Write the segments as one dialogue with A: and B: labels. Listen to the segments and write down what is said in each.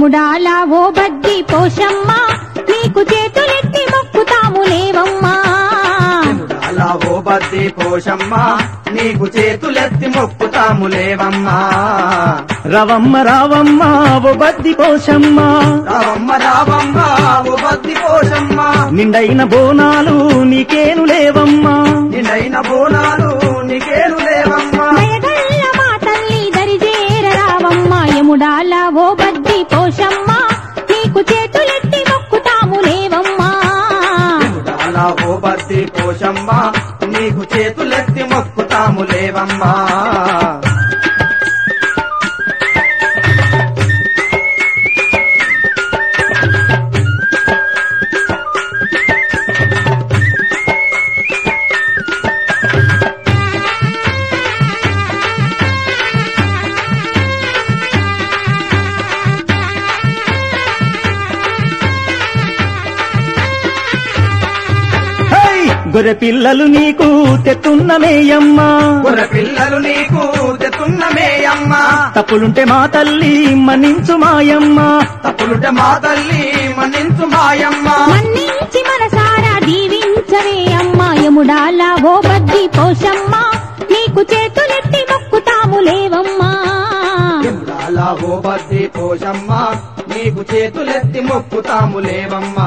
A: యముడాలా ఓ బద్ది పోషమ్మ నీకు చేతులెత్తి మొక్కుతాము లేవమ్మా
B: అలా ఓ బద్ది పోషమ్మ నీకు చేతులెత్తి మొక్కుతాము లేవమ్మా
C: రవమ్మ రావమ్మ ఓ బద్ది పోషమ్మ
B: రావమ్మ రావమ్మ ఓ బద్ది పోషమ్మ
C: నిండైన బోనాలు నీకేను లేవమ్మా
B: నిండైన బోనాలు నీకేను లేవమ్మా
A: దయగల్ల మా తల్లి దరిజేర రావమ్మ యముడాలా ఓ బద్ది పోషమ్మ నీకు చేతులెత్తి మొక్కుతాము లేవమ్మా
B: అలా ఓ బద్ది పోషమ్మ నీకు చేతులెత్తి మొక్కుతాము లేవమ్మా
C: హై! గొర్రె పిల్లలు నీకు తెత్తున్నమేయమ్మా
B: గొర్రె పిల్లలు నీకు తెతున్నమేయమ్మ
C: తప్పులుంటే మా తల్లి మన్నించు మాయమ్మ
B: తప్పులుంటే మా తల్లి మన్నించు మాయమ్మ
A: మన్నించి మనసారా దీవించవే అమ్మా యముడాలా ఓ బద్ది పోషమ్మ నీకు చేతులెత్తి మొక్కుతాము లేవమ్మా
B: అలా ఓ బద్ది పోషమ్మ నీకు చేతులెత్తి మొక్కుతాము లేవమ్మా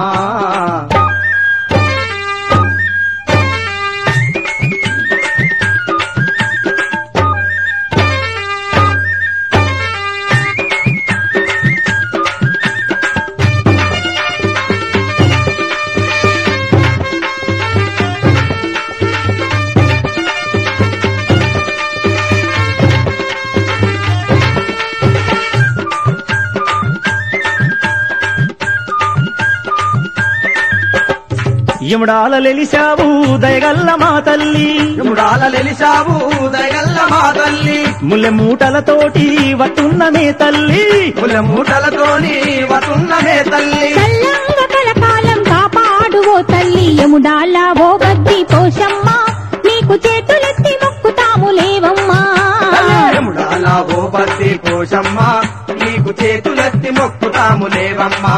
C: ఇముడాల లెలిశావు దయగల్ల మా తల్లి
B: యముడాల లెలిసావు దయగల్ల మా తల్లి
C: ముల్లె మూటలతోటి వట్టున్నమే తల్లి
B: ముల మూటలతోని వతున్నమే తల్లి
A: చల్లంగ కలకాలం కాపాడు ఓ తల్లి యముడాలా ఓ బద్ది పోషమ్మ నీకు చేతులెత్తి మొక్కుతాము లేవమ్మా
B: యముడాల ఓ బద్ది పోషమ్మ నీకు చేతులెత్తి మొక్కుతాము లేవమ్మా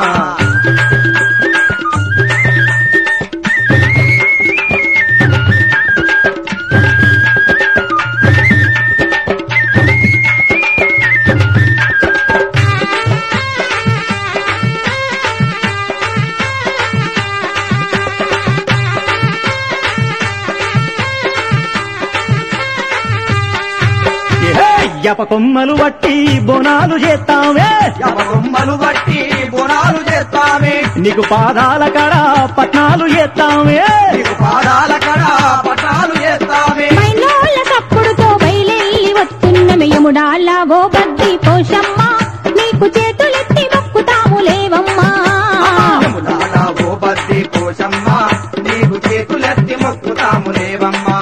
C: యప కొమ్మలు వట్టి బోనాలు చేస్తావే
B: యవకొమ్మలు బట్టి బుణాలు చేస్తామే
C: నీకు పాదాల కడ పట్నాలు చేస్తావే
B: నీకు పాదాల కడ పటాలు చేస్తామే
A: మైలోళ్ళ తప్పుడుతో బయలెల్లి వస్తున్న యముడాలా ఓ బద్ది పోషమ్మ నీకు చేతులెత్తి మొక్కుతాము లేవమ్మా
B: యముడాల ఓ బద్ది పోషమ్మ నీకు చేతులెత్తి మొక్కుతాము లేవమ్మా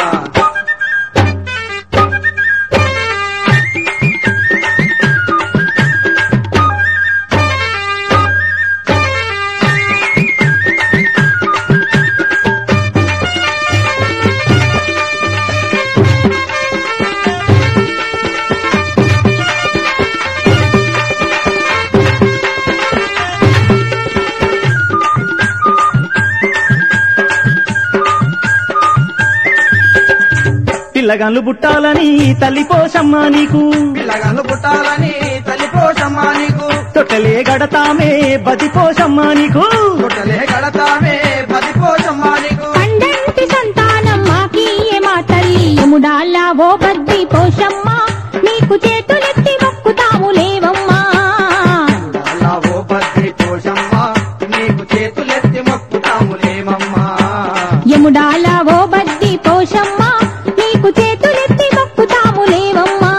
C: పిల్లగాళ్ళు పుట్టాలని తల్లి పోషమ్మ నీకు
B: పిల్లగాళ్ళు పుట్టాలని తల్లి పోషమ్మ నీకు
C: తొట్టలే గడతామే బది పోషమ్మ నీకు
B: గుట్టలే కడతామే పది పోషమ్మ నీకు
A: పండంటి సంతానం మాకీయే మా తల్లి యముడాలా ఓ బద్ది పోషమ్మ నీకు చేతులెత్తి మొక్కుతాము లేవమ్మా
B: అలా ఓ బద్ది పోషమ్మ నీకు చేతులెత్తి మొక్కుతాము లేవమ్మా
A: యముడాలా ఓ బద్ది పోషమ్మ నీకు చేతులెత్తి మొక్కుతాము లేవమ్మా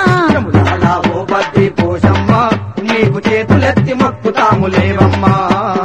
B: అలా ఓ బద్ది పోషమ్మ నీకు చేతులెత్తి మొక్కుతాము లేవమ్మా